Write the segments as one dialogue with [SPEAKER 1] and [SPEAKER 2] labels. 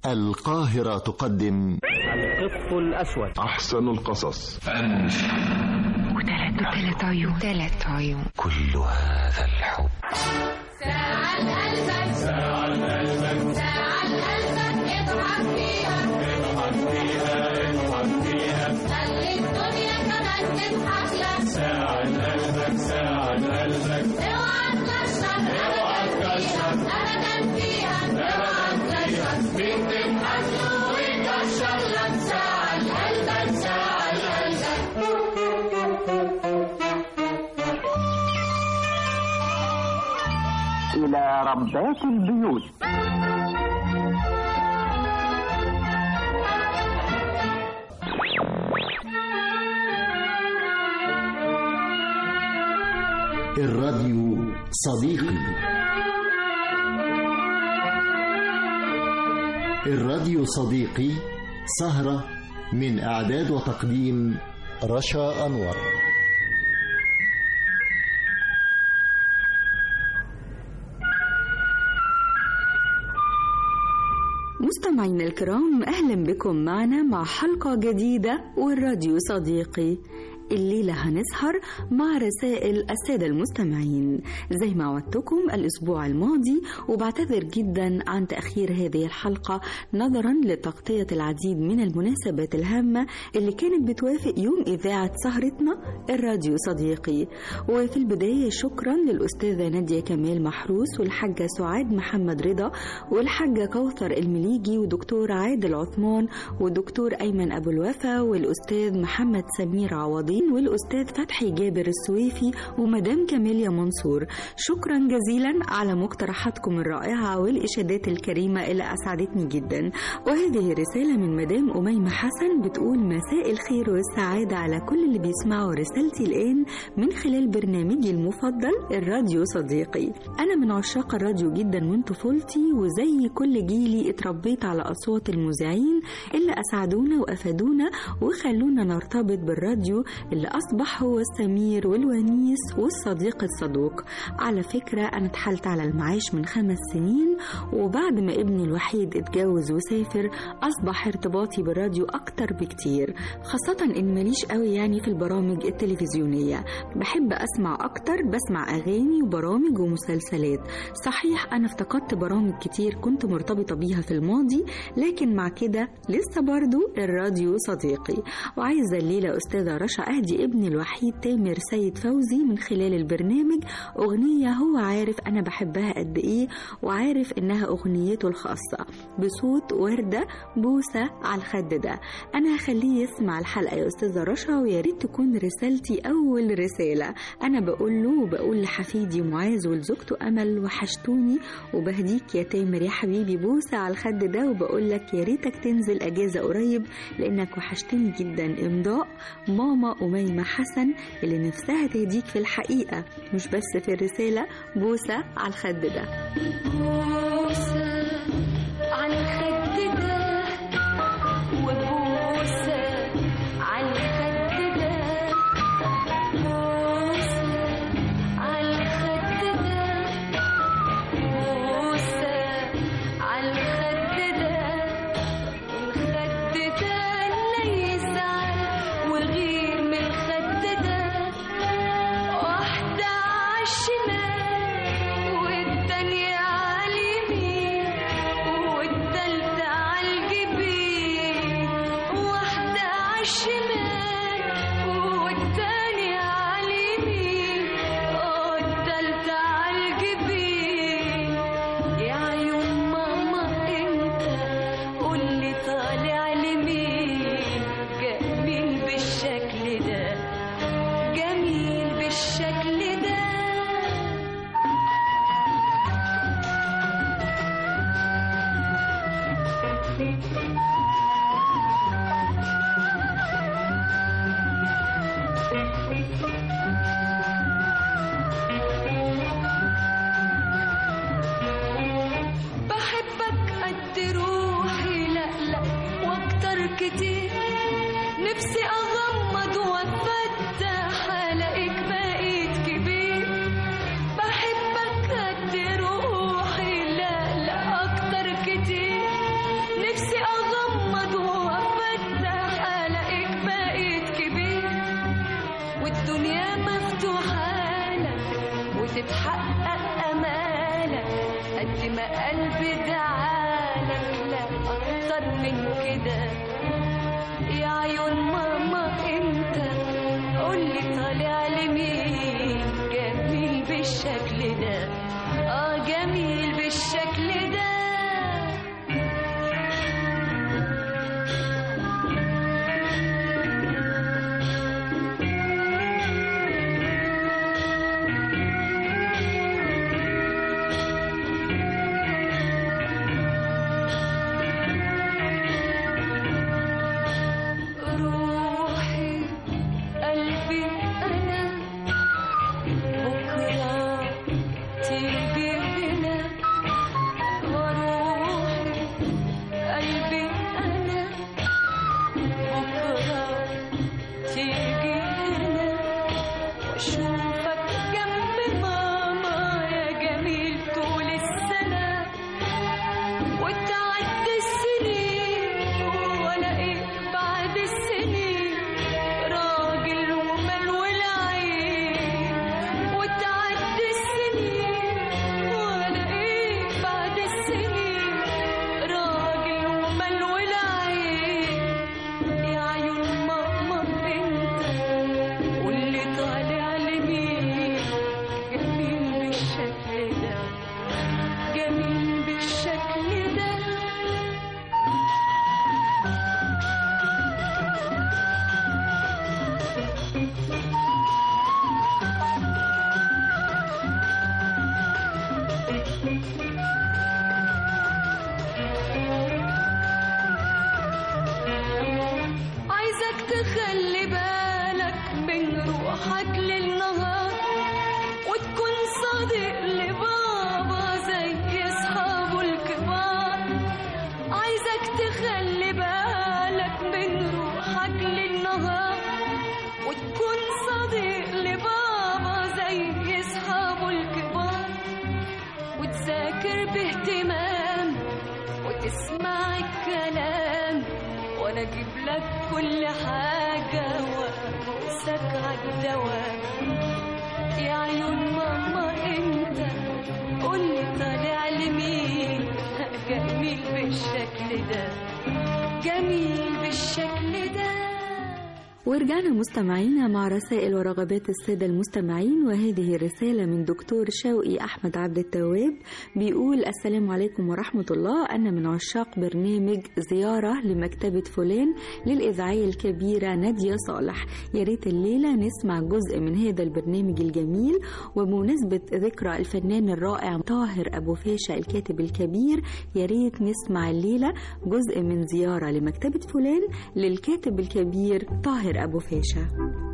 [SPEAKER 1] القاهرة تقدم
[SPEAKER 2] القط الأسود
[SPEAKER 3] أحسن القصص
[SPEAKER 4] وثلاث عيون ثلاث عيون
[SPEAKER 1] كل هذا الحب
[SPEAKER 5] ساعة قلبك ساعة قلبك ساعة قلبك اضحك فيها اضحك فيها اضحك فيها خلي الدنيا كمان تضحك لك ساعة قلبك ساعة قلبك اوعى تكشر اوعى تكشر ابدا فيها اوعى تكشر مين تضحك له ويكشر لك ساعة قلبك ساعة قلبك
[SPEAKER 6] إلى ربات البيوت
[SPEAKER 1] الراديو صديقي الراديو صديقي سهرة من إعداد وتقديم رشا أنور
[SPEAKER 7] مستمعينا الكرام أهلا بكم معنا مع حلقة جديدة والراديو صديقي الليلة هنسهر مع رسائل السادة المستمعين زي ما وعدتكم الأسبوع الماضي وبعتذر جدا عن تأخير هذه الحلقة نظرا لتغطية العديد من المناسبات الهامة اللي كانت بتوافق يوم إذاعة سهرتنا الراديو صديقي وفي البداية شكرا للأستاذة نادية كمال محروس والحاجة سعاد محمد رضا والحاجة كوثر المليجي ودكتور عادل عثمان ودكتور أيمن أبو الوفا والأستاذ محمد سمير عوضين والأستاذ فتحي جابر السويفي ومدام كاميليا منصور شكرا جزيلا على مقترحاتكم الرائعة والإشادات الكريمة اللي أسعدتني جدا وهذه رسالة من مدام أميمة حسن بتقول مساء الخير والسعادة على كل اللي بيسمعوا رسالتي الآن من خلال برنامجي المفضل الراديو صديقي أنا من عشاق الراديو جدا من طفولتي وزي كل جيلي اتربيت على أصوات المذيعين اللي أسعدونا وأفادونا وخلونا نرتبط بالراديو اللي أصبح هو السمير والونيس والصديق الصدوق على فكرة أنا اتحلت على المعاش من خمس سنين وبعد ما ابني الوحيد اتجوز وسافر أصبح ارتباطي بالراديو أكتر بكتير خاصة إن ماليش قوي يعني في البرامج التلفزيونية بحب أسمع أكتر بسمع أغاني وبرامج ومسلسلات صحيح أنا افتقدت برامج كتير كنت مرتبطة بيها في الماضي لكن مع كده لسه برضو الراديو صديقي وعايزة الليلة أستاذة رشا أهدي ابني الوحيد تامر سيد فوزي من خلال البرنامج أغنية هو عارف أنا بحبها قد إيه وعارف إنها أغنيته الخاصة بصوت وردة بوسة على الخد ده أنا هخليه يسمع الحلقة يا أستاذة رشا ويا ريت تكون رسالتي أول رسالة أنا بقول له وبقول لحفيدي معاذ ولزوجته أمل وحشتوني وبهديك يا تامر يا حبيبي بوسة على الخد ده وبقول لك يا ريتك تنزل أجازة قريب لأنك وحشتني جدا إمضاء ماما أميمة حسن اللي نفسها تهديك في الحقيقة مش بس في الرسالة بوسة على الخد ده
[SPEAKER 5] بوسة على الخد ده وبوسة على الخد ده بوسة على الخد ده بوسة على الخد ده الخد ده لا يزعل وغير من الخد ده واحدة عالشمال والتانية عاليمين والتالتة عالجبين واحدة عالشمال والتانية عاليمين والتالتة عالجبين يا عيون ماما انت قولي طالع لمين جميل بالشكل ده جميل بالشكل ده بحبك قد روحي لا لا واكتر كتير نفسي اغمض وافتح الاقيك بقيت كبير بحبك قد روحي لا لا اكتر كتير نفسي اغمض وافتح الاقيك بقيت كبير والدنيا مفتوحة لك وتتحقق امالك قد ما قلبي دعالك لا اكتر من كده يا عيون ماما انت قولي طالع لمين جميل بالشكل ده اه جميل بالشكل ده روحي قلبي أنا بكرة تيجي هنا وروحي قلبي أنا بكرة تيجي هنا وأشوفك جنب ماما يا جميل طول السنة وتعدي السنين والاقيك بعد السنين راجل وملو العين وتعدي السنين والاقيك بعد السنين راجل وملو العين يا عيون ماما انت واللي طالع لمين جميل بالشكل ده جميل بالشكل ده عايزك تخلي بالك من روحك للنهار وتكون صديق لبابا زي اصحابه الكبار عايزك تخلي بالك من روحك للنهار وتكون صديق لبابا زي اصحابه الكبار وتذاكر باهتمام وتسمع الكلام وانا اجيب لك كل حاجة وابوسك عالدوام يا عيون ماما انت قولي طالع لمين جميل بالشكل ده جميل بالشكل ده
[SPEAKER 7] ورجعنا مستمعينا مع رسائل ورغبات السادة المستمعين وهذه رسالة من دكتور شوقي أحمد عبد التواب بيقول السلام عليكم ورحمة الله أنا من عشاق برنامج زيارة لمكتبة فلان للإذاعية الكبيرة نادية صالح يا ريت الليلة نسمع جزء من هذا البرنامج الجميل وبمناسبة ذكرى الفنان الرائع طاهر أبو فاشا الكاتب الكبير يا ريت نسمع الليلة جزء من زيارة لمكتبة فلان للكاتب الكبير طاهر أبو فاشا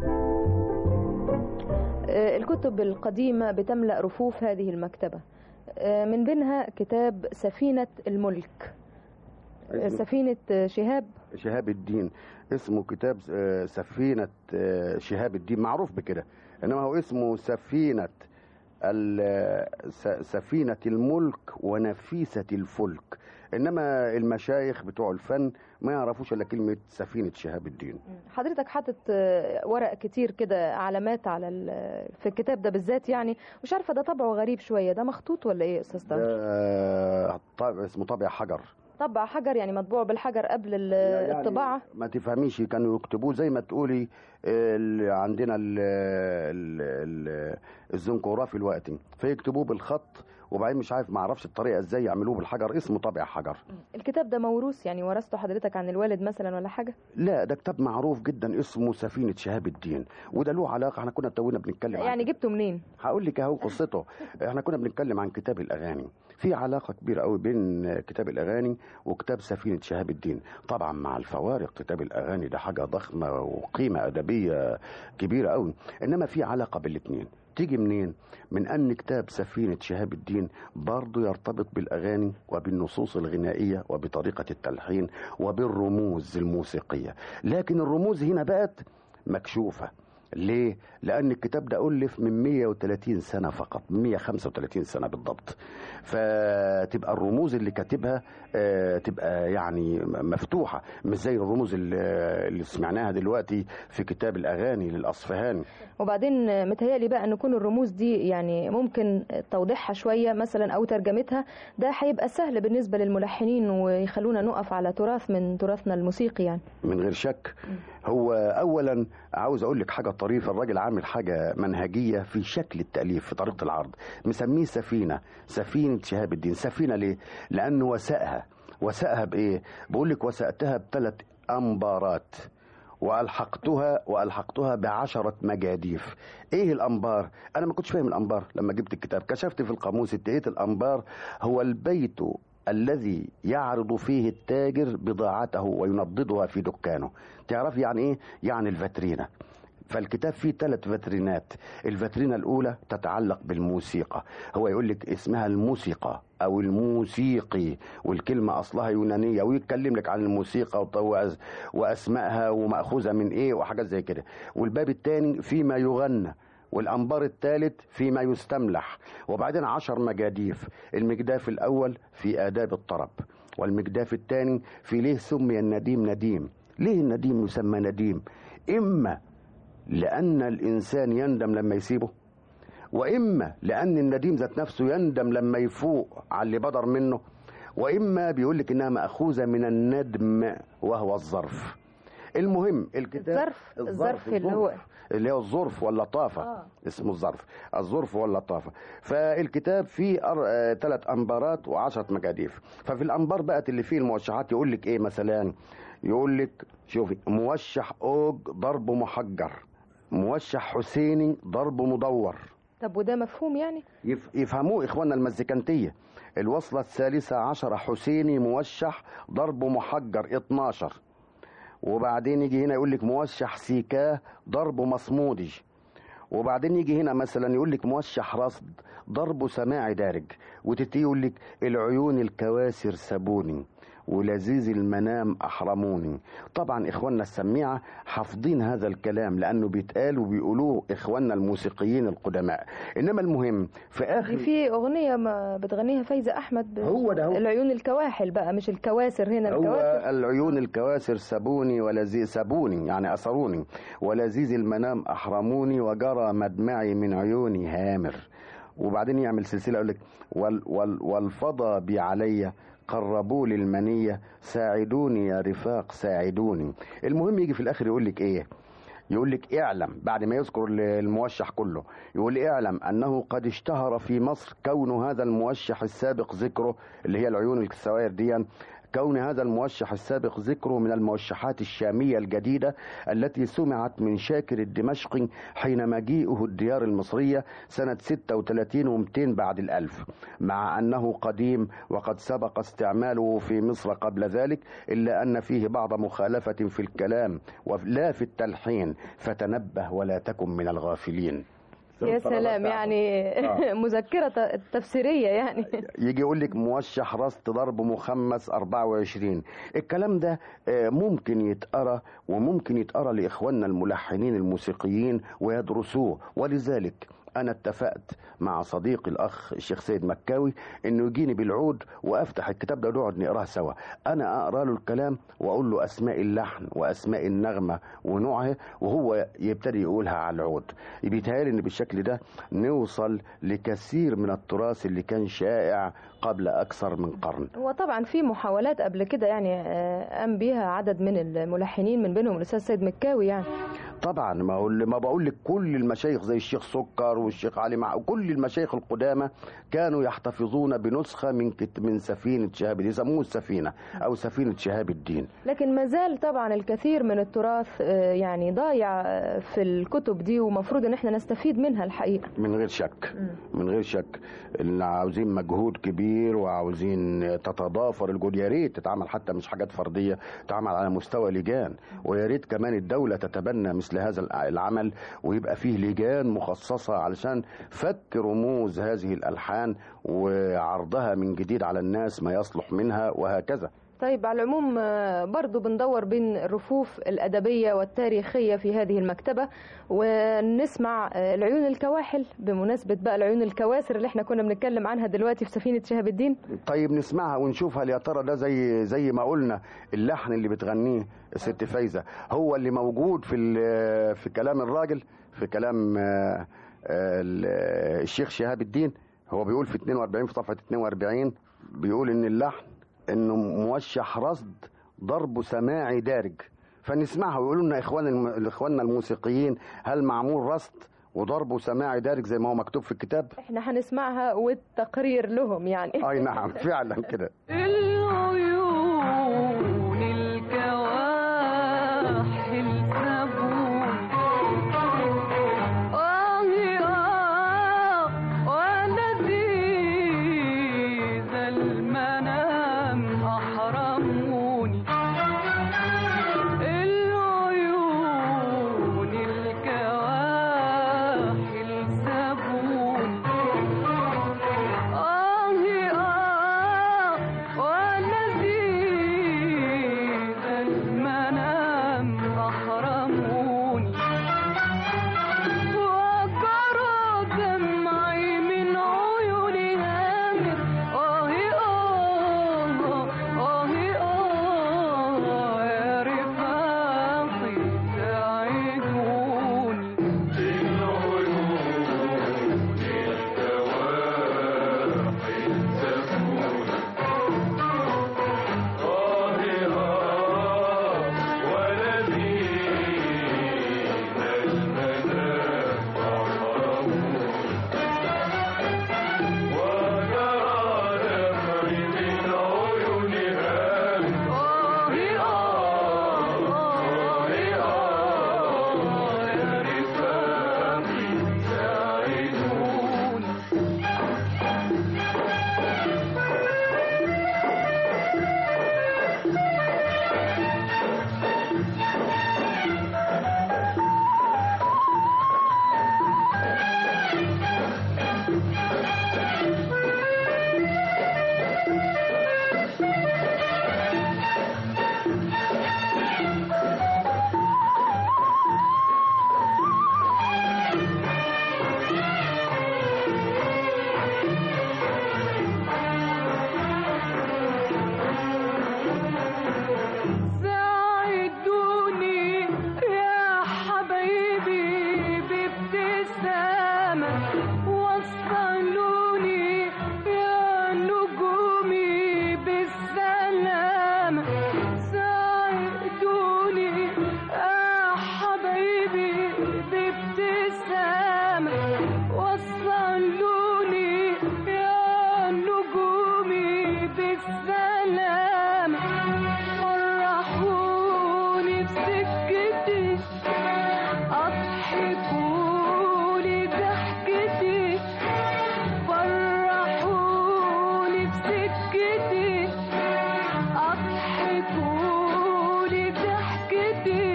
[SPEAKER 3] آه، الكتب القديمة بتملأ رفوف هذه المكتبة آه، من بينها كتاب سفينة الملك آه، سفينة آه، شهاب
[SPEAKER 8] شهاب الدين اسمه كتاب آه، سفينة آه، شهاب الدين معروف بكده انما هو اسمه سفينة ال- س- سفينة الملك ونفيسة الفلك انما المشايخ بتوع الفن ما يعرفوش الا كلمة سفينة شهاب الدين
[SPEAKER 3] حضرتك حاطط آه، ورق كتير كده علامات على ال- في الكتاب ده بالذات يعني مش عارفة ده طبعه غريب شوية ده مخطوط ولا ايه يا استاذ طاهر؟
[SPEAKER 8] ده طابع اسمه طابع حجر
[SPEAKER 3] طبع حجر يعني مطبوع بالحجر قبل ال-
[SPEAKER 8] يعني
[SPEAKER 3] الطباعة
[SPEAKER 8] ما تفهميش كانوا يكتبوه زي ما تقولي آه، ال- عندنا ال ال ال الزنكورافي الوقتي فيكتبوه بالخط وبعدين مش عارف ما اعرفش الطريقه ازاي يعملوه بالحجر اسمه طابع حجر
[SPEAKER 3] الكتاب ده موروث يعني ورثته حضرتك عن الوالد مثلا ولا حاجة؟
[SPEAKER 8] لا ده كتاب معروف جدا اسمه سفينه شهاب الدين وده له علاقه احنا كنا تونا بنتكلم عن
[SPEAKER 3] يعني جبته منين؟
[SPEAKER 8] هقول لك اهو قصته احنا كنا بنتكلم عن كتاب الاغاني في علاقه كبيره قوي بين كتاب الاغاني وكتاب سفينه شهاب الدين طبعا مع الفوارق كتاب الاغاني ده حاجه ضخمه وقيمه ادبيه كبيره قوي انما في علاقه بالاثنين تيجي منين من ان كتاب سفينه شهاب الدين برضه يرتبط بالاغاني وبالنصوص الغنائيه وبطريقه التلحين وبالرموز الموسيقيه لكن الرموز هنا بقت مكشوفه ليه؟ لأن الكتاب ده ألف من 130 سنة فقط 135 سنة بالضبط فتبقى الرموز اللي كاتبها آه، تبقى يعني مفتوحة مش زي الرموز اللي اللي سمعناها دلوقتي في كتاب الأغاني للأصفهاني
[SPEAKER 3] وبعدين آه، متهيألي بقى ان كون الرموز دي يعني ممكن توضيحها شوية مثلا او ترجمتها ده هيبقى سهل بالنسبة للملحنين ويخلونا نقف على تراث من تراثنا الموسيقي يعني
[SPEAKER 8] من غير شك هو اولا عاوز اقول لك حاجه طريفه الراجل عامل حاجه منهجيه في شكل التاليف في طريقه العرض مسميه سفينه سفينه شهاب الدين سفينه ليه لانه وسقها وسقها بايه بقول لك وسقتها بثلاث امبارات والحقتها والحقتها بعشرة مجاديف ايه الانبار انا ما كنتش فاهم الانبار لما جبت الكتاب كشفت في القاموس اتهيت الانبار هو البيت الذي يعرض فيه التاجر بضاعته وينضدها في دكانه تعرف يعني ايه يعني الفاترينا فالكتاب فيه ثلاث فاترينات الفاترينا الاولى تتعلق بالموسيقى هو يقول لك اسمها الموسيقى او الموسيقي والكلمه اصلها يونانيه ويتكلم لك عن الموسيقى وط- وأس- واسمائها وماخوذه من ايه وحاجات زي كده والباب الثاني فيما يغنى والأنبار الثالث فيما يستملح وبعدين عشر مجاديف المجداف الأول في آداب الطرب والمجداف الثاني في ليه سمي النديم نديم ليه النديم يسمى نديم إما لأن الإنسان يندم لما يسيبه وإما لأن النديم ذات نفسه يندم لما يفوق على اللي بدر منه وإما بيقول لك إنها مأخوذة من الندم وهو الظرف المهم الكتاب
[SPEAKER 3] الظرف الظرف اللي هو
[SPEAKER 8] الظرف. اللي هو الظرف واللطافة
[SPEAKER 3] آه.
[SPEAKER 8] آه. اسمه الظرف الظرف واللطافة فالكتاب فيه ثلاث أنبارات وعشرة مجاديف ففي الأنبار بقت اللي فيه الموشحات يقول لك إيه مثلا يقول لك شوفي موشح أوج ضرب محجر موشح حسيني ضرب مدور
[SPEAKER 3] طب وده مفهوم يعني
[SPEAKER 8] يف- يفهموه إخواننا المزيكانتية الوصلة الثالثة عشرة حسيني موشح ضرب محجر 12 وبعدين يجي هنا يقول لك موشح سيكاه ضرب مصمودي وبعدين يجي هنا مثلا يقول لك موشح رصد ضرب سماعي دارج وتتي يقول لك العيون الكواسر سبوني ولذيذ المنام احرموني طبعا اخواننا السميعه حافظين هذا الكلام لانه بيتقال وبيقولوه اخواننا الموسيقيين القدماء انما المهم في
[SPEAKER 3] دي
[SPEAKER 8] اخر
[SPEAKER 3] في اغنيه ما بتغنيها فايزه احمد ب...
[SPEAKER 8] هو ده هو.
[SPEAKER 3] العيون الكواحل بقى مش الكواسر هنا
[SPEAKER 8] هو
[SPEAKER 3] الكواسر
[SPEAKER 8] العيون الكواسر سبوني ولذيذ سبوني يعني أسروني ولذيذ المنام أحرموني وجرى مدمعي من عيوني هامر وبعدين يعمل سلسلة يقول لك وال وال والفضى بي علي قربوا لي المنية ساعدوني يا رفاق ساعدوني المهم يجي في الآخر يقول لك إيه يقول لك اعلم بعد ما يذكر الموشح كله يقول اعلم انه قد اشتهر في مصر كون هذا الموشح السابق ذكره اللي هي العيون السوائر دي كون هذا الموشح السابق ذكره من الموشحات الشامية الجديدة التي سمعت من شاكر الدمشقي حين مجيئه الديار المصرية سنة 36 و200 بعد الألف مع أنه قديم وقد سبق استعماله في مصر قبل ذلك إلا أن فيه بعض مخالفة في الكلام ولا في التلحين فتنبه ولا تكن من الغافلين
[SPEAKER 3] يا سلام يعني مذكره ت- تفسيريه يعني
[SPEAKER 8] يجي يقول لك موشح رصد ضرب مخمس 24 الكلام ده آه، ممكن يتقرا وممكن يتقرا لاخواننا الملحنين الموسيقيين ويدرسوه ولذلك انا اتفقت مع صديقي الاخ الشيخ سيد مكاوي انه يجيني بالعود وافتح الكتاب ده ونقعد نقراه سوا انا اقرا له الكلام واقول له اسماء اللحن واسماء النغمه ونوعها وهو يبتدي يقولها على العود بيتهيألي ان بالشكل ده نوصل لكثير من التراث اللي كان شائع قبل اكثر من قرن
[SPEAKER 3] هو طبعا في محاولات قبل كده يعني آه، قام بيها عدد من الملحنين من بينهم الاستاذ سيد مكاوي يعني
[SPEAKER 8] طبعا ما اقول ما بقول لك كل المشايخ زي الشيخ سكر والشيخ علي مع كل المشايخ القدامى كانوا يحتفظون بنسخه من كت من سفينه شهاب الدين يسموه السفينه او سفينه شهاب الدين
[SPEAKER 3] لكن ما زال طبعا الكثير من التراث آه، يعني ضايع آه، في الكتب دي ومفروض ان احنا نستفيد منها الحقيقه
[SPEAKER 8] من غير شك من غير شك إن عاوزين مجهود كبير وعاوزين تتضافر الجهود يا ريت تتعمل حتى مش حاجات فرديه تتعمل على مستوى لجان ويا ريت كمان الدوله تتبنى مثل هذا الع- العمل ويبقى فيه لجان مخصصه علشان فك رموز هذه الالحان وعرضها من جديد على الناس ما يصلح منها وهكذا
[SPEAKER 3] طيب على العموم آه، برضو بندور بين الرفوف الأدبية والتاريخية في هذه المكتبة ونسمع آه، العيون الكواحل بمناسبة بقى العيون الكواسر اللي احنا كنا بنتكلم عنها دلوقتي في سفينة شهاب الدين
[SPEAKER 8] طيب نسمعها ونشوف هل يا ترى ده زي زي ما قلنا اللحن اللي بتغنيه الست فايزه هو اللي موجود في ال- في كلام الراجل في كلام آه، آه، ال- الشيخ شهاب الدين هو بيقول في 42 في صفحه 42 بيقول ان اللحن انه موشح رصد ضرب سماعي دارج فنسمعها ويقولوا لنا اخوان الم... اخواننا الموسيقيين هل معمول رصد وضرب سماعي دارج زي ما هو مكتوب في الكتاب
[SPEAKER 3] احنا هنسمعها والتقرير لهم يعني
[SPEAKER 8] اي نعم فعلا كده
[SPEAKER 5] العيون الكواحل سابون آه آه ولذيذ المنام أحرموني العيون الكواحل سابون آه آه ولذيذ المنام أحرموني وجرى دمعي من عيوني هامر آه آه آه آه يا رفاقي ساعدوني ساعدوني يا حبايبي بابتسامة وصلوني يا نجومي بالسلامة ساعدوني يا حبايبي بابتسامة وصلوني يا نجومي بالسلامة فرحوني بسكتي أضحكولي ضحكتي فرحوني بسكتي أضحكولي ضحكتي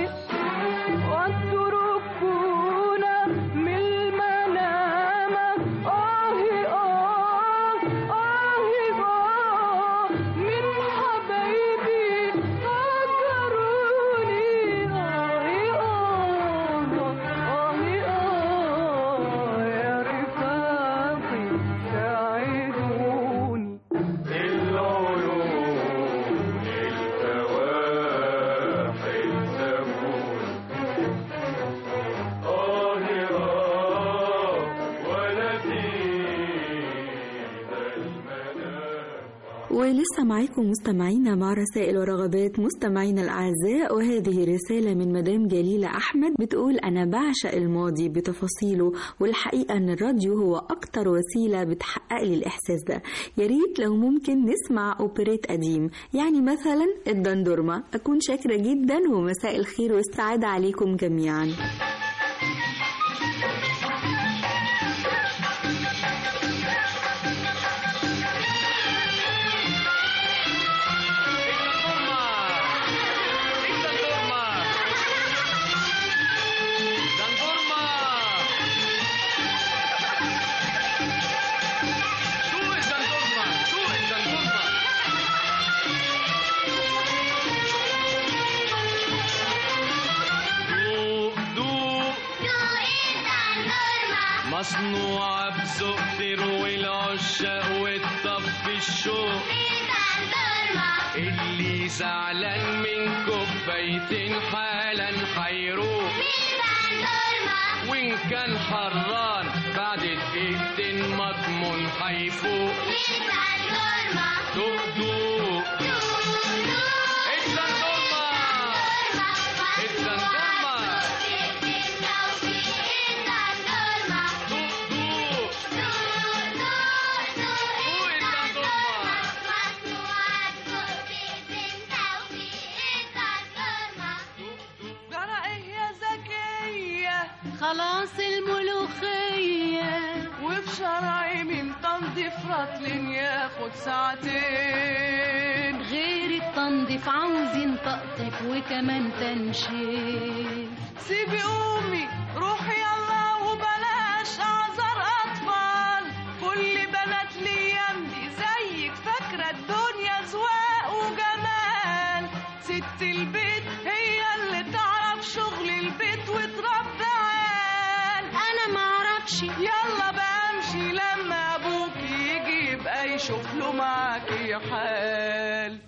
[SPEAKER 5] واتركونا من المنامة آه آه آه آه من حبايبي هجروني آه آه آه آه يا رفاقي ساعدوني
[SPEAKER 7] ولسه معاكم مستمعينا مع رسائل ورغبات مستمعينا الأعزاء وهذه رسالة من مدام جليلة أحمد بتقول أنا بعشق الماضي بتفاصيله والحقيقة أن الراديو هو أكتر وسيلة بتحقق لي الإحساس ده يا ريت لو ممكن نسمع أوبريت قديم يعني مثلا الدندورما أكون شاكرة جدا ومساء الخير والسعادة عليكم جميعا
[SPEAKER 9] Tú, مصنوعة بذوق تروي العشاق وتطفي الشوق اللي زعلان من كوبايتين حالا حيروح وإن كان حران بعد دقيقتين مضمون حيفوق دوق دوق الزندورما الزندورما دوق دوق دوق الزندورما
[SPEAKER 5] جرى ايه يا زكية خلاص الملوخية وفي شرعي من تنظيف رطل ياخد ساعتين غير التنظيف عاوزين طقطق وكمان تنشيف سيبي امي روحي يلا وبلاش اعذر اطفال كل بنات الايام دي زيك فاكره الدنيا زواق وجمال ست البيت هي اللي تعرف شغل البيت وتربي عيال انا معرفش يلا بقى امشي لما ابوك يجي يبقى يشوف له معاكي حال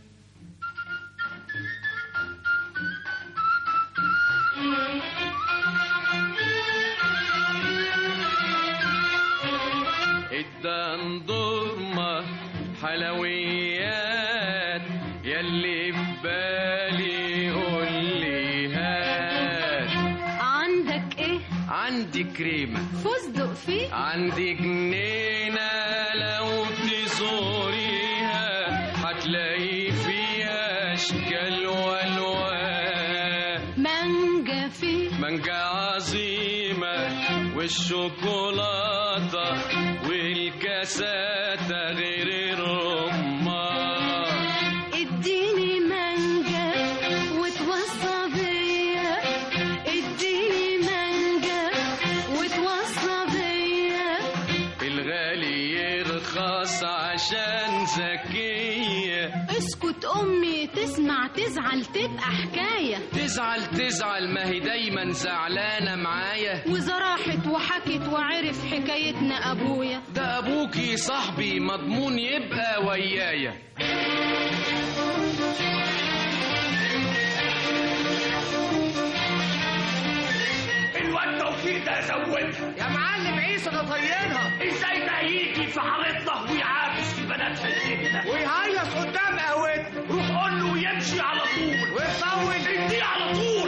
[SPEAKER 9] الدندورما حلويات يلي في بالي قول لي هات
[SPEAKER 5] عندك ايه
[SPEAKER 9] عندي كريمة
[SPEAKER 5] فستق فيه
[SPEAKER 9] عندي جنينة لو تزوريها هتلاقي فيها أشكال وألوان
[SPEAKER 5] مانجا فيه
[SPEAKER 9] مانجا عظيمة والشوكولاتة والكاساتة غير الرمان
[SPEAKER 5] اديني مانجا وتوصى بيا اديني مانجا وتوصى بيا
[SPEAKER 9] الغالي يرخص عشان ذكية
[SPEAKER 5] اسكت امي تسمع تزعل تبقى حكايه
[SPEAKER 9] تزعل تزعل ما هي دايما زعلانة معايا
[SPEAKER 5] وإذا راحت وحكت وعرف حكايتنا ابويا
[SPEAKER 9] ده أبوكي صاحبي مضمون يبقى ويايا
[SPEAKER 10] الواد توفيق ده زودها
[SPEAKER 2] يا معلم عيسى ده طينها
[SPEAKER 10] ازاي ده يجي في حارتنا ويعاكس في بنات حتتنا
[SPEAKER 2] ويهيص قدام قهوتنا
[SPEAKER 10] روح قول له يمشي على طول
[SPEAKER 2] ويطول
[SPEAKER 10] اديه على طول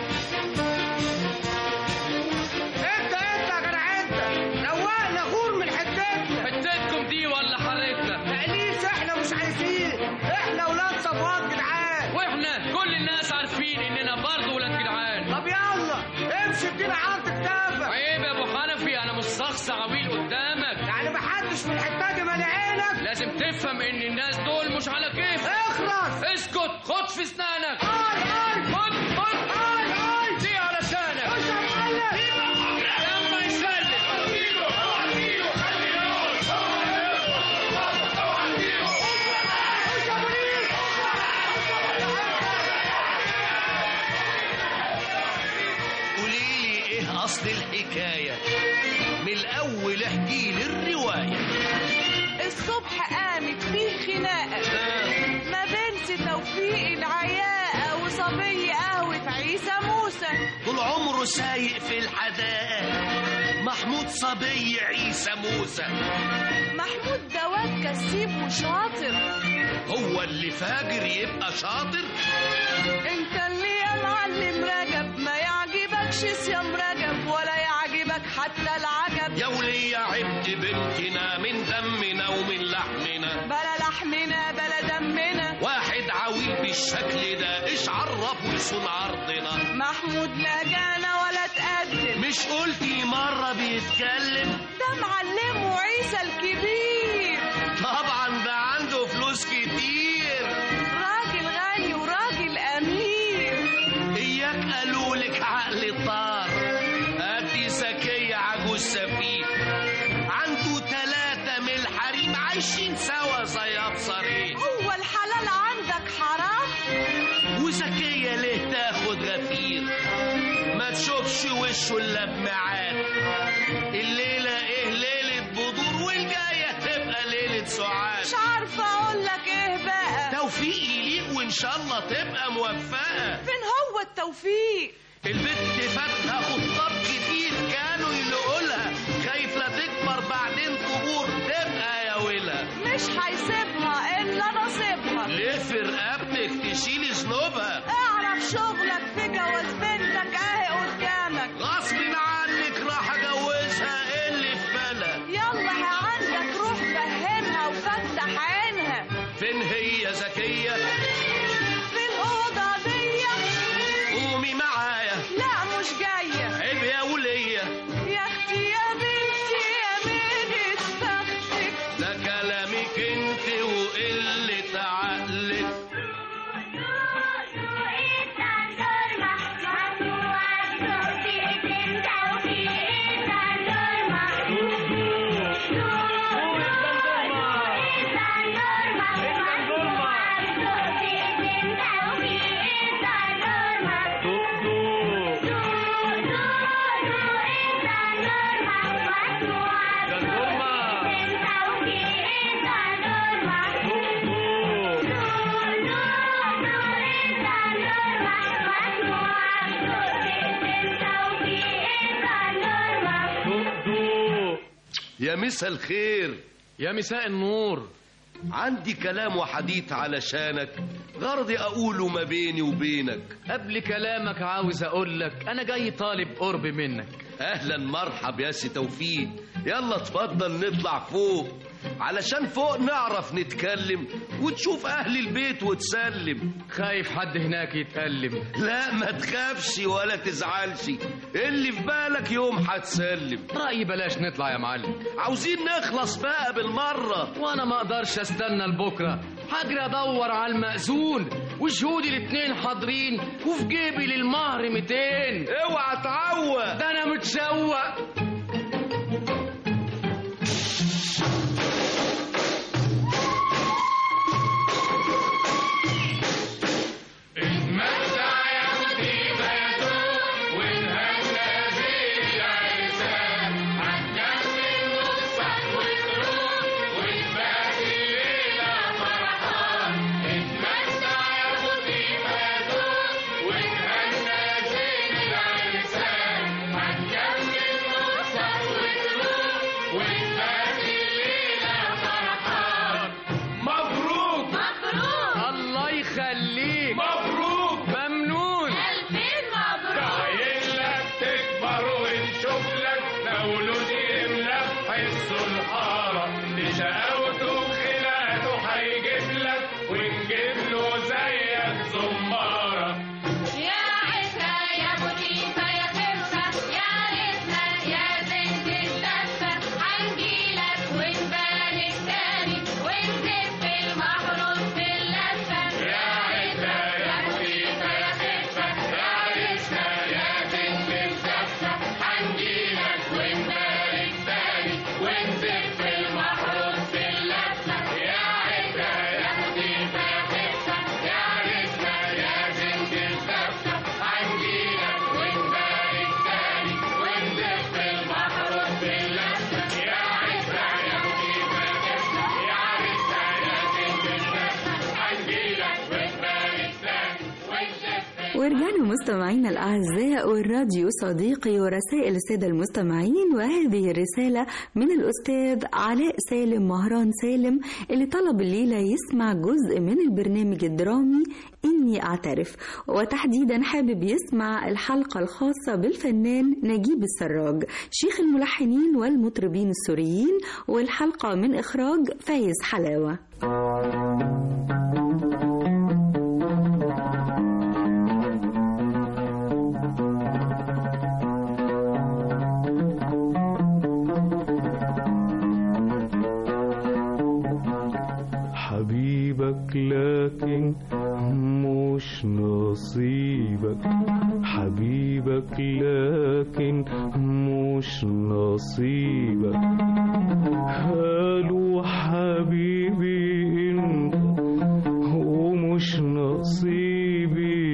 [SPEAKER 2] انت انت يا جدع انت روقنا غور من حتتنا
[SPEAKER 9] حتتكم دي ولا حارتنا
[SPEAKER 2] تقليص احنا مش عايزين احنا ولاد صفوات جدعان
[SPEAKER 9] واحنا كل الناس عارفين اننا برضه ولاد جدعان
[SPEAKER 2] طب يلا امشي ادينا عرض كتافك
[SPEAKER 9] عيب يا ابو حنفي انا مش شخص عويل قدامك
[SPEAKER 2] يعني محدش من الحته دي مالي عينك
[SPEAKER 9] لازم تفهم ان الناس دول مش على كيف
[SPEAKER 2] اخلص
[SPEAKER 9] اسكت خد في اسنانك
[SPEAKER 2] اي اي
[SPEAKER 9] خد خد
[SPEAKER 2] اي اي
[SPEAKER 9] دي على لسانك
[SPEAKER 2] خش يا معلم
[SPEAKER 9] لما يسلم
[SPEAKER 2] خش يا بوليس
[SPEAKER 10] قولي لي ايه اصل الحكايه من الاول احكي لي الروايه
[SPEAKER 5] الصبح قامت فيه خناقه ما بين سي توفيق العياقه وصبي قهوه عيسى موسى
[SPEAKER 10] طول عمره سايق في الحدائق محمود صبي عيسى موسى
[SPEAKER 5] محمود ده واد كسيب وشاطر
[SPEAKER 10] هو اللي فاجر يبقى شاطر
[SPEAKER 5] انت اللي يا معلم رجب ما يعجبكش صيام رجب ولا يعجبك حتى العجب
[SPEAKER 10] يا ولية عبد بنتنا من دمنا ومن لحمنا
[SPEAKER 5] بلا لحمنا بلا دمنا
[SPEAKER 10] واحد عويل بالشكل ده ايش عرف ويصون عرضنا
[SPEAKER 5] محمود لا جانا ولا تقدم
[SPEAKER 10] مش قلتي مرة بيتكلم
[SPEAKER 5] ده معلمه عيسى الكبير
[SPEAKER 10] طبعا ده عنده فلوس كتير
[SPEAKER 5] راجل غني وراجل امير
[SPEAKER 10] اياك قالوا لك عقل طار ادي ذكية عجوز سفيه عنده ثلاثة من الحريم عايشين سوا زي ابصرين
[SPEAKER 5] هو الحلال عندك حرام
[SPEAKER 10] وذكية ليه تاخد غفير ما تشوفش وشه الا بميعاد الليلة ايه ليلة بدور والجاية تبقى ليلة سعاد
[SPEAKER 2] مش عارفة اقول لك ايه بقى
[SPEAKER 10] توفيق يليق وان شاء الله تبقى موفقة
[SPEAKER 2] فين هو التوفيق
[SPEAKER 10] البت فاتها خطاب كتير كانوا يلقوا لها خايف لا تكبر بعدين تبور تبقى يا ولا
[SPEAKER 2] مش هيسيبها الا نصيبها
[SPEAKER 10] ليه في رقبتك تشيل ذنوبها
[SPEAKER 2] اعرف شغلك في جواز بنتك اهي قدامك
[SPEAKER 10] غصب عنك راح اجوزها إيه اللي في بالك
[SPEAKER 2] يلا يا عندك روح فهمها وفتح عينها
[SPEAKER 10] فين هي ذكية
[SPEAKER 2] في الأوضة دي
[SPEAKER 10] قومي معايا
[SPEAKER 2] لا مش جاية
[SPEAKER 10] عيب يا ولية
[SPEAKER 2] يا اختي يا بنتي يا ميلة بختك
[SPEAKER 10] ده كلامك انت وقلة عقلك يا مساء الخير
[SPEAKER 9] يا مساء النور
[SPEAKER 10] عندي كلام وحديث علشانك غرضي اقوله ما بيني وبينك
[SPEAKER 9] قبل كلامك عاوز اقول لك انا جاي طالب قرب منك
[SPEAKER 10] اهلا مرحب يا سي توفيق يلا اتفضل نطلع فوق علشان فوق نعرف نتكلم وتشوف اهل البيت وتسلم
[SPEAKER 9] خايف حد هناك يتألم
[SPEAKER 10] لا ما تخافش ولا تزعلش اللي في بالك يوم هتسلم
[SPEAKER 9] رأيي بلاش نطلع يا معلم
[SPEAKER 10] عاوزين نخلص بقى بالمرة
[SPEAKER 9] وانا ما اقدرش استنى لبكره هجري ادور على المأذون وشهودي الاتنين حاضرين وفي جيبي للمهر 200
[SPEAKER 10] اوعى تعوق
[SPEAKER 9] ده انا متشوق
[SPEAKER 10] مبروك
[SPEAKER 9] الله يخليك
[SPEAKER 10] مبروك
[SPEAKER 9] ممنون
[SPEAKER 10] عايز لك تكبر ونشوف لك مولود يملى حس الحارة لشقاوته وخلاته هيجيب لك ونجيب له زيك زمارة
[SPEAKER 5] يا عزة يا بطيخة يا خفة يا ريتنا يا بنت الدفة هنجيلك ونبارك تاني ونزف المحروس في اللفة يا عزة يا بطيخة يا خفة يا ريتنا يا بنت الدفة هنجيلك ونبارك تاني ونزف المحروس في اللفة يا عزة يا بطيخة يا خفة يا ريتنا يا بنت الدفة هنجيلك ونبارك تاني ونزف المحروس في اللفة يا عزة يا بطيخة يا خفة يا ريتنا يا بنت الدفة هنجيلك ونبارك تاني ونزف
[SPEAKER 7] ورجعنا مستمعينا الأعزاء والراديو صديقي ورسائل السادة المستمعين وهذه الرسالة من الأستاذ علاء سالم مهران سالم اللي طلب الليلة يسمع جزء من البرنامج الدرامي إني أعترف وتحديدا حابب يسمع الحلقة الخاصة بالفنان نجيب السراج شيخ الملحنين والمطربين السوريين والحلقة من إخراج فايز حلاوة
[SPEAKER 11] حبيبك لكن مش نصيبك حبيبك لكن مش نصيبك قالوا حبيبي انت ومش نصيبي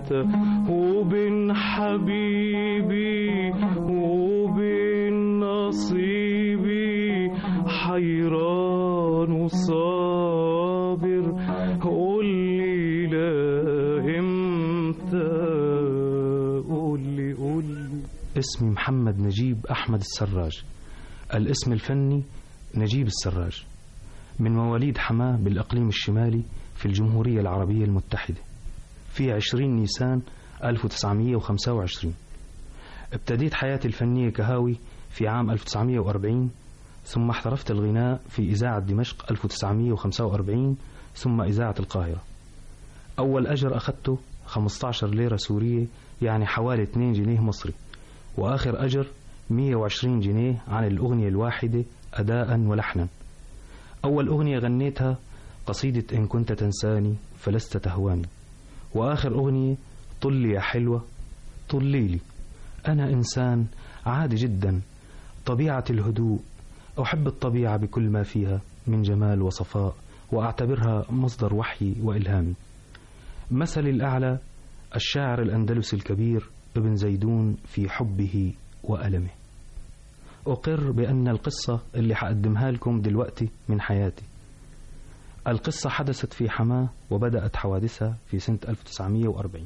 [SPEAKER 11] امتى وبين حبيبي وبين نصيبي حيران وصابر قولي لا امتى قولي قولي اسمي محمد نجيب أحمد السراج الاسم الفني نجيب السراج من مواليد حماه بالإقليم الشمالي في الجمهورية العربية المتحدة في 20 نيسان 1925 ابتديت حياتي الفنية كهاوي في عام 1940 ثم احترفت الغناء في إذاعة دمشق 1945 ثم إذاعة القاهرة أول أجر أخذته 15 ليرة سورية يعني حوالي 2 جنيه مصري وآخر أجر 120 جنيه عن الأغنية الواحدة أداء ولحنا أول أغنية غنيتها قصيدة إن كنت تنساني فلست تهواني وآخر أغنية طلي يا حلوة طلي لي أنا إنسان عادي جدا طبيعة الهدوء أحب الطبيعة بكل ما فيها من جمال وصفاء وأعتبرها مصدر وحي وإلهامي مثلي الأعلى الشاعر الأندلسي الكبير ابن زيدون في حبه وألمه أقر بأن القصة اللي حقدمها لكم دلوقتي من حياتي القصة حدثت في حماة وبدأت حوادثها في سنة 1940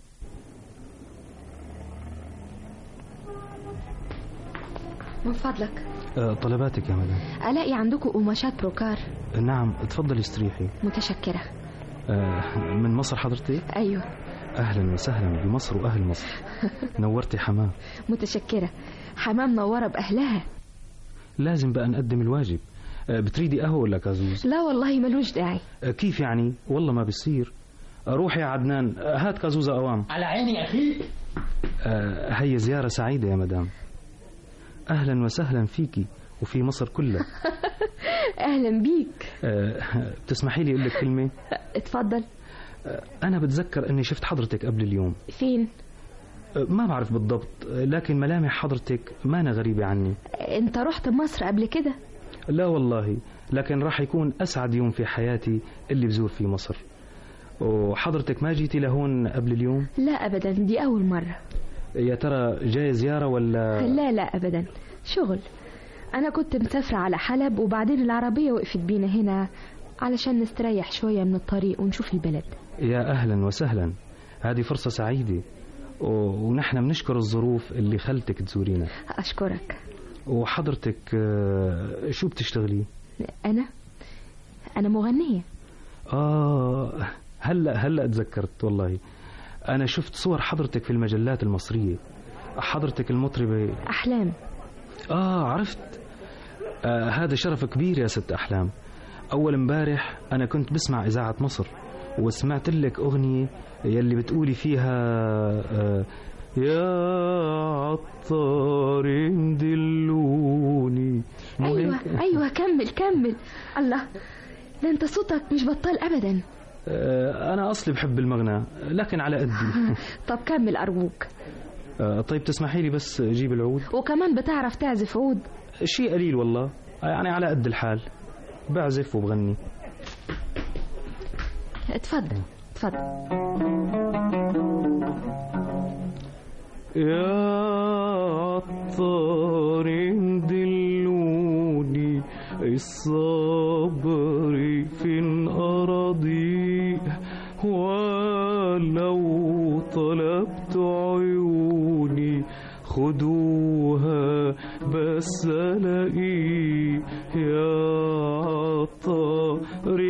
[SPEAKER 12] من فضلك
[SPEAKER 11] أه، طلباتك يا مدام
[SPEAKER 12] ألاقي عندكم قماشات بروكار
[SPEAKER 11] نعم تفضلي استريحي
[SPEAKER 12] متشكرة
[SPEAKER 11] أه، من مصر حضرتك
[SPEAKER 12] أيوة
[SPEAKER 11] أهلا وسهلا بمصر وأهل مصر نورتي حماة
[SPEAKER 12] متشكرة حمام منورة بأهلها
[SPEAKER 11] لازم بقى نقدم الواجب أه، بتريدي قهوة ولا كازوز
[SPEAKER 12] لا والله ملوش داعي
[SPEAKER 11] أه، كيف يعني والله ما بيصير روح يا عدنان أه، هات كازوزة أوام
[SPEAKER 13] على عيني أخي
[SPEAKER 11] أه، هي زيارة سعيدة يا مدام أهلا وسهلا فيكي وفي مصر كلها
[SPEAKER 12] أهلا بيك
[SPEAKER 11] أه، بتسمحي لي أقول لك كلمة
[SPEAKER 12] اتفضل
[SPEAKER 11] أه، أنا بتذكر أني شفت حضرتك قبل اليوم
[SPEAKER 12] فين
[SPEAKER 11] أه، ما بعرف بالضبط أه، لكن ملامح حضرتك ما أنا غريبة عني
[SPEAKER 12] انت رحت مصر قبل كده
[SPEAKER 11] لا والله لكن راح يكون أسعد يوم في حياتي اللي بزور في مصر وحضرتك ما جيتي لهون قبل اليوم
[SPEAKER 12] لا أبدا دي أول مرة
[SPEAKER 11] يا ترى جاي زيارة ولا
[SPEAKER 12] لا لا أبدا شغل أنا كنت مسافرة على حلب وبعدين العربية وقفت بينا هنا علشان نستريح شوية من الطريق ونشوف البلد
[SPEAKER 11] يا أهلا وسهلا هذه فرصة سعيدة و- ونحن بنشكر الظروف اللي خلتك تزورينا
[SPEAKER 12] أشكرك
[SPEAKER 11] وحضرتك آه، شو بتشتغلي؟
[SPEAKER 12] أنا أنا مغنية
[SPEAKER 11] آه هلا هلا تذكرت والله أنا شفت صور حضرتك في المجلات المصرية حضرتك المطربة
[SPEAKER 12] أحلام
[SPEAKER 11] آه عرفت آه هذا شرف كبير يا ست أحلام أول امبارح أنا كنت بسمع إذاعة مصر وسمعت لك أغنية يلي بتقولي فيها آه يا عطار دلوني مو
[SPEAKER 12] أيوة
[SPEAKER 11] هيك؟
[SPEAKER 12] أيوة كمل كمل الله ده أنت صوتك مش بطال أبدا
[SPEAKER 11] آه أنا أصلي بحب المغنى لكن على قدي
[SPEAKER 12] طب كمل أرجوك
[SPEAKER 11] آه طيب تسمحي لي بس أجيب العود
[SPEAKER 12] وكمان بتعرف تعزف عود
[SPEAKER 11] شيء قليل والله يعني على قد الحال بعزف وبغني
[SPEAKER 12] اتفضل اتفضل
[SPEAKER 11] يا عطار دلوني الصبر فين أراضي ولو طلبت عيوني خدوها بس ألاقي يا عطار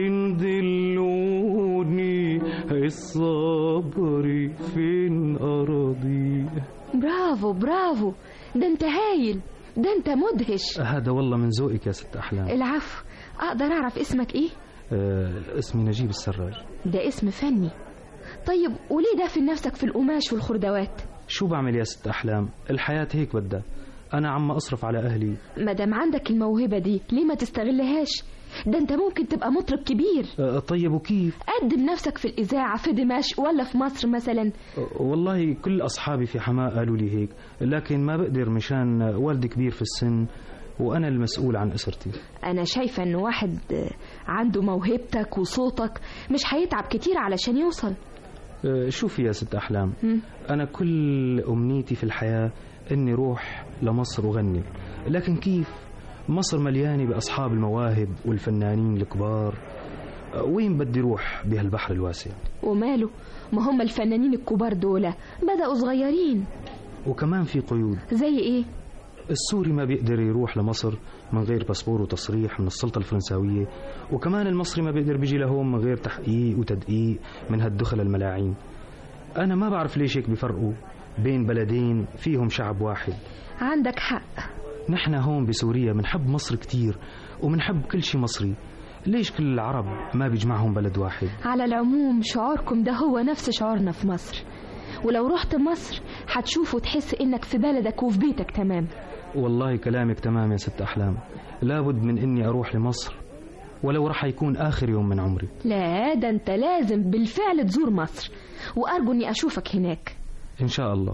[SPEAKER 11] دلوني الصبر فين أراضي
[SPEAKER 12] برافو برافو ده انت هايل ده انت مدهش
[SPEAKER 11] هذا والله من ذوقك يا ست أحلام
[SPEAKER 12] العفو اقدر اعرف اسمك ايه
[SPEAKER 11] آه اسمي نجيب السراج
[SPEAKER 12] ده اسم فني طيب وليه دافن نفسك في القماش والخردوات
[SPEAKER 11] شو بعمل يا ست أحلام الحياة هيك بدها أنا عم أصرف على أهلي
[SPEAKER 12] مادام عندك الموهبة دي ليه ما تستغلهاش ده انت ممكن تبقى مطرب كبير
[SPEAKER 11] آه طيب وكيف
[SPEAKER 12] قدم نفسك في الإذاعة في دمشق ولا في مصر مثلا
[SPEAKER 11] آه والله كل أصحابي في حماة قالوا لي هيك لكن ما بقدر مشان والدي كبير في السن وأنا المسؤول عن أسرتي
[SPEAKER 12] أنا شايفة إن واحد عنده موهبتك وصوتك مش هيتعب كتير علشان يوصل
[SPEAKER 11] أه، شوفي يا ست أحلام أنا كل أمنيتي في الحياة إني روح لمصر وغني لكن كيف مصر مليانة بأصحاب المواهب والفنانين الكبار أه، وين بدي روح بهالبحر الواسع
[SPEAKER 12] وماله ما هم الفنانين الكبار دول بدأوا صغيرين
[SPEAKER 11] وكمان في قيود
[SPEAKER 12] زي ايه
[SPEAKER 11] السوري ما بيقدر يروح لمصر من غير باسبور وتصريح من السلطة الفرنساوية وكمان المصري ما بيقدر بيجي لهون من غير تحقيق وتدقيق من هالدخل الملاعين أنا ما بعرف ليش هيك بيفرقوا بين بلدين فيهم شعب واحد
[SPEAKER 12] عندك حق
[SPEAKER 11] نحن هون بسوريا بنحب مصر كتير وبنحب كل شي مصري ليش كل العرب ما بيجمعهم بلد واحد
[SPEAKER 12] على العموم شعوركم ده هو نفس شعورنا في مصر ولو رحت مصر هتشوف وتحس انك في بلدك وفي بيتك تمام
[SPEAKER 11] والله كلامك تمام يا ست أحلام لابد من إني أروح لمصر ولو رح يكون آخر يوم من عمري
[SPEAKER 12] لا ده انت لازم بالفعل تزور مصر وارجو اني اشوفك هناك
[SPEAKER 11] إن شاء الله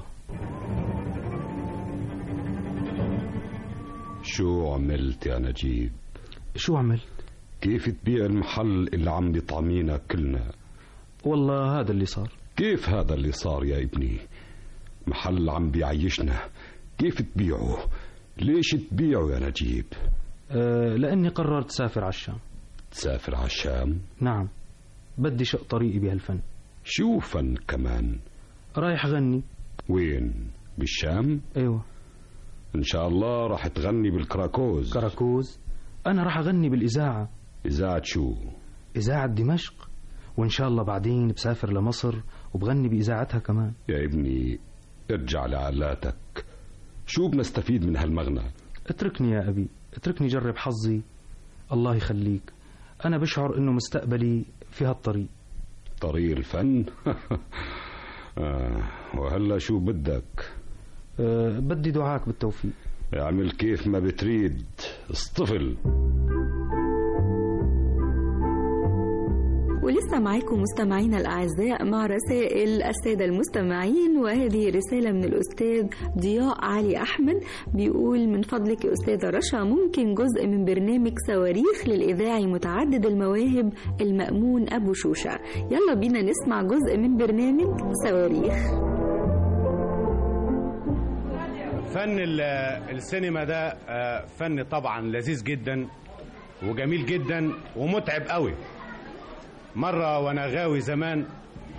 [SPEAKER 13] شو عملت يا نجيب
[SPEAKER 11] شو عملت
[SPEAKER 13] كيف تبيع المحل اللي عم بيطعمينا كلنا
[SPEAKER 11] والله هذا اللي صار
[SPEAKER 13] كيف هذا اللي صار يا ابني محل عم بيعيشنا كيف تبيعه ليش تبيعه يا نجيب
[SPEAKER 11] أه لأني قررت سافر على الشام
[SPEAKER 13] تسافر على الشام
[SPEAKER 11] نعم بدي شق طريقي بهالفن
[SPEAKER 13] شو فن كمان
[SPEAKER 11] رايح غني
[SPEAKER 13] وين بالشام
[SPEAKER 11] ايوه
[SPEAKER 13] ان شاء الله راح تغني بالكراكوز
[SPEAKER 11] كراكوز انا راح اغني بالاذاعه
[SPEAKER 13] اذاعه شو
[SPEAKER 11] اذاعه دمشق وان شاء الله بعدين بسافر لمصر وبغني باذاعتها كمان
[SPEAKER 13] يا ابني ارجع لعلاتك شو بنستفيد من هالمغنى
[SPEAKER 11] اتركني يا ابي اتركني جرب حظي الله يخليك انا بشعر انه مستقبلي في هالطريق
[SPEAKER 13] طريق الفن آه وهلا شو بدك
[SPEAKER 11] أه بدي دعاك بالتوفيق
[SPEAKER 13] اعمل كيف ما بتريد اصطفل
[SPEAKER 7] ولسه معاكم مستمعينا الأعزاء مع رسائل السادة المستمعين وهذه رسالة من الأستاذ ضياء علي أحمد بيقول من فضلك يا أستاذة رشا ممكن جزء من برنامج صواريخ للإذاعي متعدد المواهب المأمون أبو شوشة يلا بينا نسمع جزء من برنامج صواريخ
[SPEAKER 14] فن ال- السينما ده آه، فن طبعا لذيذ جدا وجميل جدا ومتعب قوي مرة وانا غاوي زمان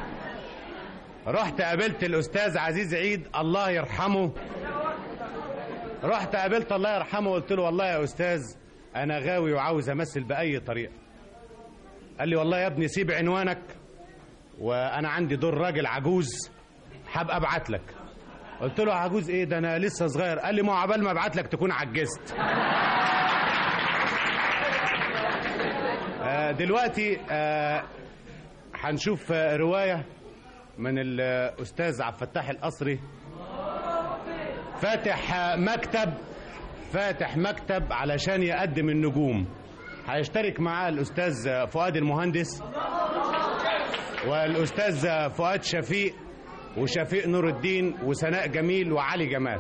[SPEAKER 14] رحت قابلت الاستاذ عزيز عيد الله يرحمه رحت قابلت الله يرحمه وقلت له والله يا استاذ انا غاوي وعاوز امثل باي طريقه قال لي والله يا ابني سيب عنوانك وانا عندي دور راجل عجوز هبقى ابعت لك قلت له عجوز ايه ده انا لسه صغير قال لي ما هو عبال ما ابعت لك تكون عجزت آه، دلوقتي آه، هنشوف آه، روايه من الاستاذ عبد الفتاح القصري فاتح آه، مكتب فاتح مكتب علشان يقدم النجوم هيشترك معاه الاستاذ آه، فؤاد المهندس والاستاذ آه، فؤاد شفيق وشفيق نور الدين وسناء جميل وعلي جمال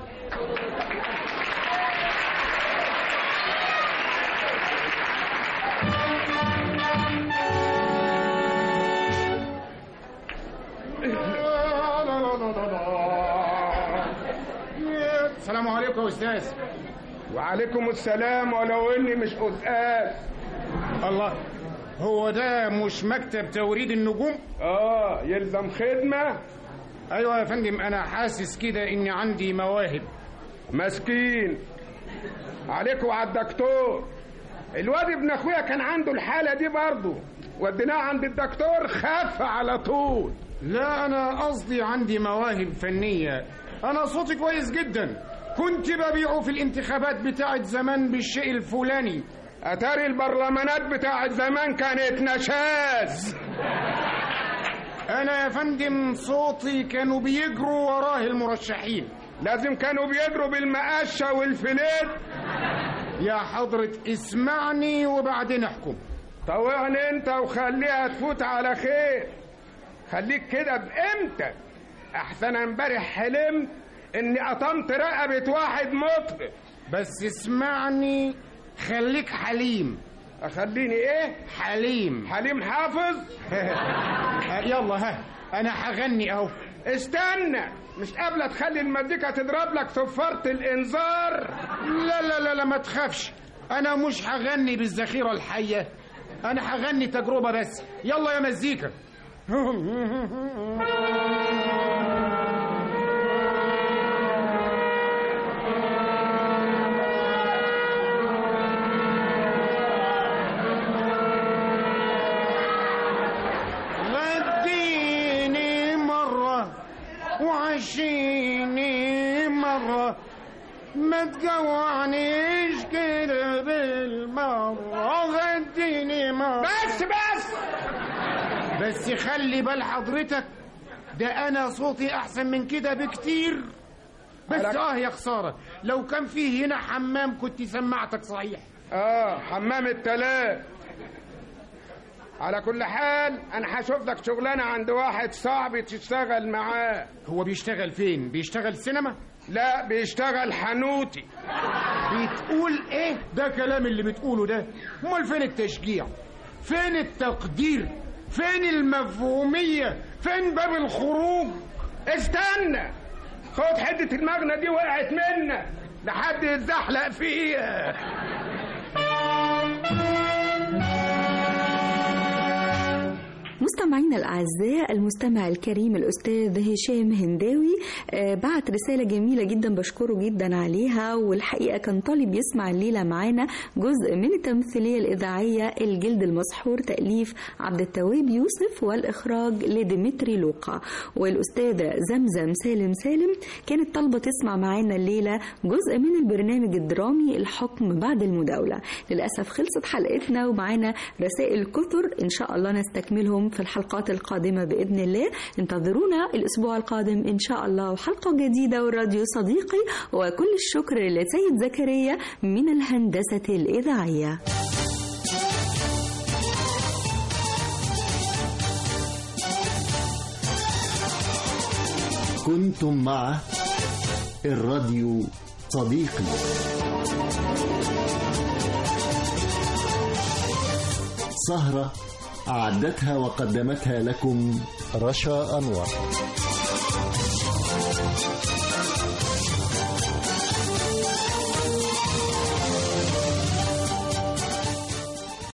[SPEAKER 15] السلام عليكم يا استاذ وعليكم السلام ولو اني مش استاذ الله هو ده مش مكتب توريد النجوم اه يلزم خدمه ايوه يا فندم انا حاسس كده اني عندي مواهب مسكين عليكم على الدكتور الواد ابن اخويا كان عنده الحاله دي برضه وديناه عند الدكتور خف على طول لا انا قصدي عندي مواهب فنيه انا صوتي كويس جدا كنت ببيعه في الانتخابات بتاعت زمان بالشيء الفلاني اتاري البرلمانات بتاعت زمان كانت نشاز انا يا فندم صوتي كانوا بيجروا وراه المرشحين لازم كانوا بيجروا بالمقشه والفليت يا حضرة اسمعني وبعدين احكم طوعني انت وخليها تفوت على خير خليك كده بقيمتك احسن امبارح حلمت اني قطمت رقبة واحد مطرب بس اسمعني خليك حليم اخليني ايه حليم حليم حافظ يلا ها انا هغني اهو
[SPEAKER 2] استنى مش قابلة تخلي المزيكا تضرب لك صفارة الإنذار
[SPEAKER 15] لا لا لا لا ما تخافش انا مش هغني بالذخيره الحيه انا هغني تجربه بس يلا يا مزيكا غديني مرة وعشيني مرة ما تجوعنيش كده بالمرة غديني مرة
[SPEAKER 2] بس بس
[SPEAKER 15] بس خلي بال حضرتك ده انا صوتي احسن من كده بكتير بس
[SPEAKER 2] مالك؟
[SPEAKER 15] اه يا خسارة لو كان فيه هنا حمام كنت سمعتك صحيح
[SPEAKER 2] اه حمام التلات على كل حال انا هشوف لك شغلانه عند واحد صعب تشتغل معاه
[SPEAKER 15] هو بيشتغل فين بيشتغل سينما
[SPEAKER 2] لا بيشتغل حنوتي
[SPEAKER 15] بتقول ايه ده كلام اللي بتقوله ده امال فين التشجيع فين التقدير فين المفهومية فين باب الخروج
[SPEAKER 2] استنى خد حته المغنى دي وقعت منك لحد يتزحلق فيها
[SPEAKER 7] مستمعينا الأعزاء المستمع الكريم الأستاذ هشام هنداوي آه، بعت رسالة جميلة جدا بشكره جدا عليها والحقيقة كان طالب يسمع الليلة معانا جزء من التمثيلية الإذاعية الجلد المسحور تأليف عبد التواب يوسف والإخراج لديمتري لوقا والأستاذة زمزم سالم سالم كانت طالبة تسمع معانا الليلة جزء من البرنامج الدرامي الحكم بعد المداولة للأسف خلصت حلقتنا ومعانا رسائل كثر إن شاء الله نستكملهم في الحلقات القادمة بإذن الله انتظرونا الأسبوع القادم إن شاء الله وحلقة جديدة والراديو صديقي وكل الشكر لسيد زكريا من الهندسة الإذاعية
[SPEAKER 1] كنتم مع الراديو صديقي سهرة أعدتها وقدمتها لكم رشا أنور